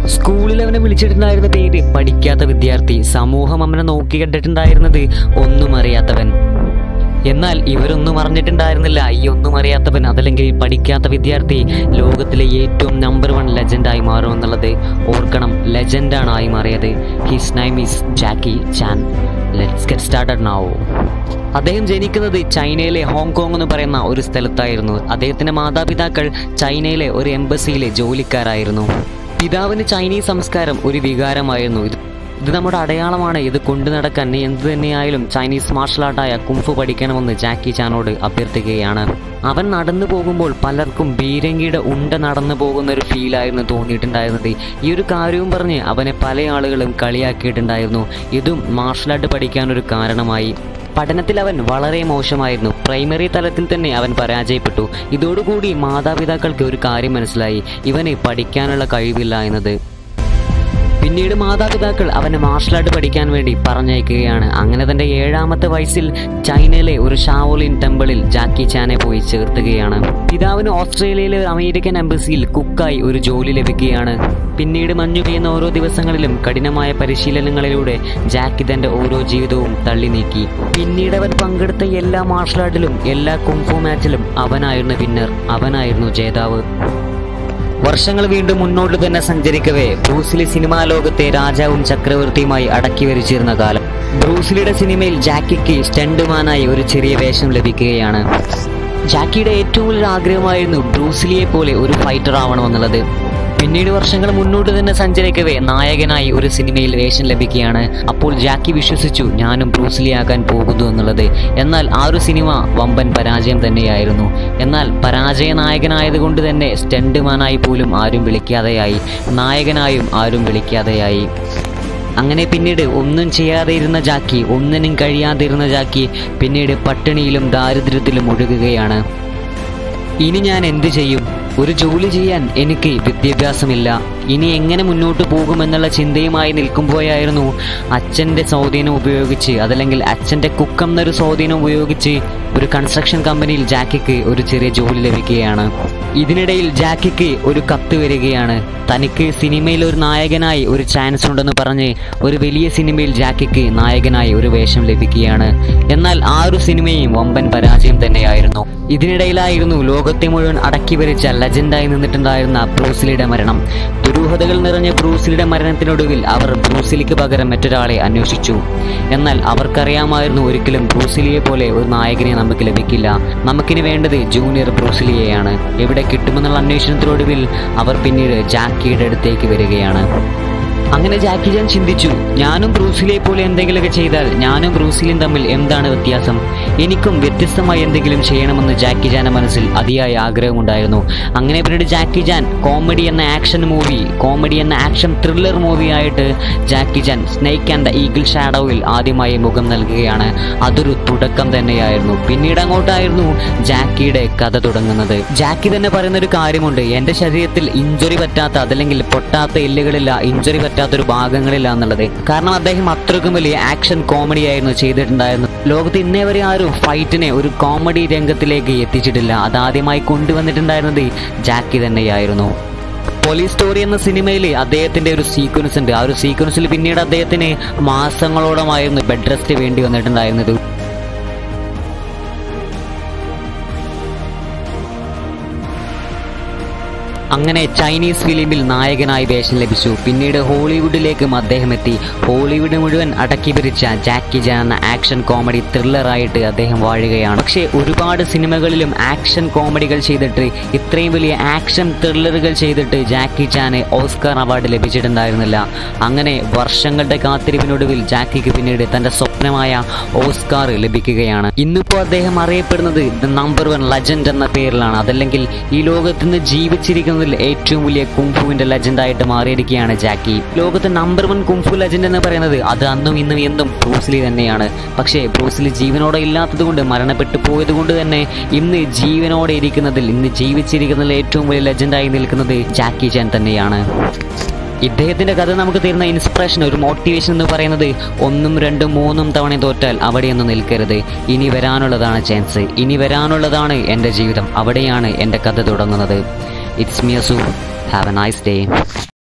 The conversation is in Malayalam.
സ്കൂളിൽ അവനെ വിളിച്ചിട്ടുണ്ടായിരുന്ന പേര് പഠിക്കാത്ത വിദ്യാർത്ഥി സമൂഹം അവനെ നോക്കി കണ്ടിട്ടുണ്ടായിരുന്നത് ഒന്നും അറിയാത്തവൻ എന്നാൽ ഇവരൊന്നും അറിഞ്ഞിട്ടുണ്ടായിരുന്നില്ല ഈ ഒന്നും അറിയാത്തവൻ അതല്ലെങ്കിൽ ഈ പഠിക്കാത്ത വിദ്യാർത്ഥി ലോകത്തിലെ ഏറ്റവും നമ്പർ വൺ ലെജൻഡായി മാറും എന്നുള്ളത് ഓർക്കണം ലെജൻഡാണ് ആയി മാറിയത് his name is Jackie Chan let's get started now അദ്ദേഹം ജനിക്കുന്നത് ചൈനയിലെ ഹോങ്കോങ് എന്ന് പറയുന്ന ഒരു സ്ഥലത്തായിരുന്നു അദ്ദേഹത്തിന്റെ മാതാപിതാക്കൾ ചൈനയിലെ ഒരു എംബസിയിലെ ജോലിക്കാരായിരുന്നു പിതാവിന് ചൈനീസ് സംസ്കാരം ഒരു വികാരമായിരുന്നു ഇത് ഇത് നമ്മുടെ അടയാളമാണ് ഇത് കൊണ്ടു നടക്കാൻ നീ എന്ത് തന്നെയായാലും ചൈനീസ് മാർഷൽ ആർട്ടായ കുംഫു പഠിക്കണമെന്ന് ജാക്കി ചാനോട് അഭ്യർത്ഥിക്കുകയാണ് അവൻ നടന്നു പോകുമ്പോൾ പലർക്കും ബീരങ്കിയുടെ ഉണ്ട നടന്നു പോകുന്ന ഒരു ഫീലായിരുന്നു തോന്നിയിട്ടുണ്ടായിരുന്നത് ഈ ഒരു കാര്യവും പറഞ്ഞ് അവനെ പല ആളുകളും കളിയാക്കിയിട്ടുണ്ടായിരുന്നു ഇതും മാർഷൽ ആർട്ട് പഠിക്കാൻ ഒരു കാരണമായി പഠനത്തിൽ അവൻ വളരെ മോശമായിരുന്നു പ്രൈമറി തലത്തിൽ തന്നെ അവൻ പരാജയപ്പെട്ടു ഇതോടുകൂടി മാതാപിതാക്കൾക്ക് ഒരു കാര്യം മനസ്സിലായി ഇവന് പഠിക്കാനുള്ള കഴിവില്ല എന്നത് പിന്നീട് മാതാപിതാക്കൾ അവനെ മാർഷൽ ആർട്ട് പഠിക്കാൻ വേണ്ടി പറഞ്ഞയക്കുകയാണ് അങ്ങനെ തന്റെ ഏഴാമത്തെ വയസ്സിൽ ചൈനയിലെ ഒരു ഷാവോലിൻ ടെമ്പിളിൽ ജാക്കി ചാനെ പോയി ചേർത്തുകയാണ് പിതാവിന് ഓസ്ട്രേലിയയിലെ ഒരു അമേരിക്കൻ എംബസിയിൽ കുക്കായി ഒരു ജോലി ലഭിക്കുകയാണ് പിന്നീട് മഞ്ഞു പെയ്യുന്ന ഓരോ ദിവസങ്ങളിലും കഠിനമായ പരിശീലനങ്ങളിലൂടെ ജാക്കി തന്റെ ഓരോ ജീവിതവും തള്ളി നീക്കി പിന്നീട് അവൻ പങ്കെടുത്ത എല്ലാ മാർഷൽ ആർട്ടിലും എല്ലാ കുംഫു മാച്ചിലും അവനായിരുന്നു വിന്നർ അവനായിരുന്നു ജേതാവ് വർഷങ്ങൾ വീണ്ടും മുന്നോട്ട് തന്നെ സഞ്ചരിക്കവേ ബ്രൂസിലി സിനിമാ ലോകത്തെ രാജാവും ചക്രവർത്തിയുമായി അടക്കി വരിച്ചിരുന്ന കാലം ബ്രൂസിലിയുടെ സിനിമയിൽ ജാക്കിക്ക് സ്റ്റണ്ടുമാനായി ഒരു ചെറിയ വേഷം ലഭിക്കുകയാണ് ജാക്കിയുടെ ഏറ്റവും വലിയ ആഗ്രഹമായിരുന്നു ബ്രൂസിലിയെ പോലെ ഒരു ഫൈറ്റർ ആവണമെന്നുള്ളത് പിന്നീട് വർഷങ്ങൾ മുന്നോട്ട് തന്നെ സഞ്ചരിക്കവേ നായകനായി ഒരു സിനിമയിൽ വേഷം ലഭിക്കുകയാണ് അപ്പോൾ ജാക്കി വിശ്വസിച്ചു ഞാനും ബ്രൂസ്ലിയാകാൻ പോകുന്നു എന്നുള്ളത് എന്നാൽ ആ ഒരു സിനിമ വമ്പൻ പരാജയം തന്നെയായിരുന്നു എന്നാൽ പരാജയ നായകനായതുകൊണ്ട് തന്നെ സ്റ്റണ്ടുമാനായി പോലും ആരും വിളിക്കാതെയായി നായകനായും ആരും വിളിക്കാതെയായി അങ്ങനെ പിന്നീട് ഒന്നും ചെയ്യാതെ ഇരുന്ന ജാക്കി ഒന്നിനും കഴിയാതിരുന്ന ജാക്കി പിന്നീട് പട്ടിണിയിലും ദാരിദ്ര്യത്തിലും ഒഴുകുകയാണ് ഇനി ഞാൻ എന്ത് ചെയ്യും ഒരു ജോലി ചെയ്യാൻ എനിക്ക് വിദ്യാഭ്യാസമില്ല ഇനി എങ്ങനെ മുന്നോട്ട് പോകുമെന്നുള്ള ചിന്തയുമായി നിൽക്കുമ്പോഴായിരുന്നു അച്ഛൻ്റെ സ്വാധീനം ഉപയോഗിച്ച് അതല്ലെങ്കിൽ അച്ഛൻ്റെ കുക്കം എന്നൊരു സ്വാധീനം ഉപയോഗിച്ച് ഒരു കൺസ്ട്രക്ഷൻ കമ്പനിയിൽ ജാക്കിക്ക് ഒരു ചെറിയ ജോലി ലഭിക്കുകയാണ് ഇതിനിടയിൽ ജാക്കിക്ക് ഒരു കത്ത് വരികയാണ് തനിക്ക് സിനിമയിൽ ഒരു നായകനായി ഒരു ചാൻസ് ഉണ്ടെന്ന് പറഞ്ഞ് ഒരു വലിയ സിനിമയിൽ ജാക്കിക്ക് നായകനായി ഒരു വേഷം ലഭിക്കുകയാണ് എന്നാൽ ആ ഒരു സിനിമയും വമ്പൻ പരാജയം തന്നെയായിരുന്നു ഇതിനിടയിലായിരുന്നു ലോകത്തെ മുഴുവൻ അടക്കി ഭരിച്ച ലെജൻഡായി നിന്നിട്ടുണ്ടായിരുന്ന ബ്രൂസിലിയുടെ മരണം ദുരൂഹതകൾ നിറഞ്ഞ ബ്രൂസിലിയുടെ മരണത്തിനൊടുവിൽ അവർ ബ്രൂസിലിക്ക് പകരം മറ്റൊരാളെ അന്വേഷിച്ചു എന്നാൽ അവർക്കറിയാമായിരുന്നു ഒരിക്കലും ബ്രൂസിലിയെ പോലെ ഒരു നായകനെ നമുക്ക് ലഭിക്കില്ല നമുക്കിനി വേണ്ടത് ജൂനിയർ ബ്രൂസിലിയെയാണ് എവിടെ കിട്ടുമെന്നുള്ള അന്വേഷണത്തിനൊടുവിൽ അവർ പിന്നീട് ജാക്കിയുടെ അടുത്തേക്ക് വരികയാണ് അങ്ങനെ ജാക്കി ജാൻ ചിന്തിച്ചു ഞാനും ബ്രൂസിലെ പോലെ എന്തെങ്കിലുമൊക്കെ ചെയ്താൽ ഞാനും ബ്രൂസിലും തമ്മിൽ എന്താണ് വ്യത്യാസം എനിക്കും വ്യത്യസ്തമായി എന്തെങ്കിലും ചെയ്യണമെന്ന് ജാക്കി ജാന്റെ മനസ്സിൽ അതിയായ ആഗ്രഹമുണ്ടായിരുന്നു അങ്ങനെ പിന്നീട് ജാക്കി ജാൻ കോമഡി എന്ന ആക്ഷൻ മൂവി കോമഡി എന്ന ആക്ഷൻ ത്രില്ലർ മൂവിയായിട്ട് Jackie Chan Snake and the Eagle ഷാഡോയിൽ ആദ്യമായി മുഖം നൽകുകയാണ് അതൊരു തുടക്കം തന്നെയായിരുന്നു പിന്നീട് അങ്ങോട്ടായിരുന്നു ജാക്കിയുടെ കഥ തുടങ്ങുന്നത് ജാക്കി തന്നെ പറയുന്ന ഒരു കാര്യമുണ്ട് എൻ്റെ ശരീരത്തിൽ ഇഞ്ചുറി പറ്റാത്ത അതല്ലെങ്കിൽ പൊട്ടാത്ത എല്ലുകളില്ല ഇഞ്ചുറി പറ്റാത്തൊരു ഭാഗങ്ങളില്ല എന്നുള്ളത് കാരണം അദ്ദേഹം അത്രയ്ക്കും വലിയ ആക്ഷൻ കോമഡി ആയിരുന്നു ചെയ്തിട്ടുണ്ടായിരുന്നത് ലോകത്ത് ഇന്നേ വരെ ആരും ഫൈറ്റിനെ ഒരു കോമഡി രംഗത്തിലേക്ക് എത്തിച്ചിട്ടില്ല അതാദ്യമായി കൊണ്ടുവന്നിട്ടുണ്ടായിരുന്നത് ജാക്കി തന്നെയായിരുന്നു പോലീസ് സ്റ്റോറി എന്ന സിനിമയിൽ അദ്ദേഹത്തിന്റെ ഒരു സീക്വൻസ് ഉണ്ട് ആ ഒരു സീക്വൻസിൽ പിന്നീട് അദ്ദേഹത്തിന് മാസങ്ങളോളമായിരുന്നു ബെഡ് റെസ്റ്റ് വേണ്ടി വന്നിട്ടുണ്ടായിരുന്നത് അങ്ങനെ ചൈനീസ് ഫിലിമിൽ നായകനായി വേഷം ലഭിച്ചു പിന്നീട് ഹോളിവുഡിലേക്കും അദ്ദേഹം എത്തി ഹോളിവുഡ് മുഴുവൻ അടക്കി പിരിച്ച ജാക്കി ജാൻ എന്ന ആക്ഷൻ കോമഡി ത്രില്ലറായിട്ട് അദ്ദേഹം വാഴുകയാണ് പക്ഷേ ഒരുപാട് സിനിമകളിലും ആക്ഷൻ കോമഡികൾ ചെയ്തിട്ട് ഇത്രയും വലിയ ആക്ഷൻ ത്രില്ലറുകൾ ചെയ്തിട്ട് ജാക്കി ചാന് ഓസ്കാർ അവാർഡ് ലഭിച്ചിട്ടുണ്ടായിരുന്നില്ല അങ്ങനെ വർഷങ്ങളുടെ കാത്തിരിപ്പിനൊടുവിൽ ജാക്കിക്ക് പിന്നീട് തന്റെ സ്വപ്നമായ ഓസ്കാർ ലഭിക്കുകയാണ് ഇന്നിപ്പോൾ അദ്ദേഹം അറിയപ്പെടുന്നത് ദ നമ്പർ വൺ ലെജൻഡ് എന്ന പേരിലാണ് അതല്ലെങ്കിൽ ഈ ലോകത്ത് നിന്ന് ജീവിച്ചിരിക്കുന്നതിൽ ഏറ്റവും വലിയ കുംഫുവിന്റെ ലെജൻഡായിട്ട് മാറിയിരിക്കുകയാണ് ജാക്കി ലോകത്ത് നമ്പർ വൺ കുംഫു ലെജൻഡ് എന്ന് പറയുന്നത് അത് അന്നും ഇന്നും എന്നും ബ്രൂസ്ലി തന്നെയാണ് പക്ഷേ ബ്രൂസ്ലി ജീവനോടെ ഇല്ലാത്തത് കൊണ്ട് മരണപ്പെട്ടു പോയത് കൊണ്ട് തന്നെ ഇന്ന് ജീവനോടെ ഇരിക്കുന്നതിൽ ഇന്ന് ജീവിച്ചിരിക്കുന്നതിൽ ഏറ്റവും വലിയ ലെജൻഡായി നിൽക്കുന്നത് ജാക്കി ചാൻ തന്നെയാണ് ഇദ്ദേഹത്തിന്റെ കഥ നമുക്ക് തരുന്ന ഇൻസ്പിറേഷൻ ഒരു മോട്ടിവേഷൻ എന്ന് പറയുന്നത് ഒന്നും രണ്ടും മൂന്നും തവണ തോറ്റാൽ അവിടെയൊന്നും നിൽക്കരുത് ഇനി വരാനുള്ളതാണ് ചാൻസ് ഇനി വരാനുള്ളതാണ് എൻ്റെ ജീവിതം അവിടെയാണ് എൻ്റെ കഥ തുടങ്ങുന്നത് ഇറ്റ്സ് മിയസു ഹാവ് എ നൈസ് ഡേ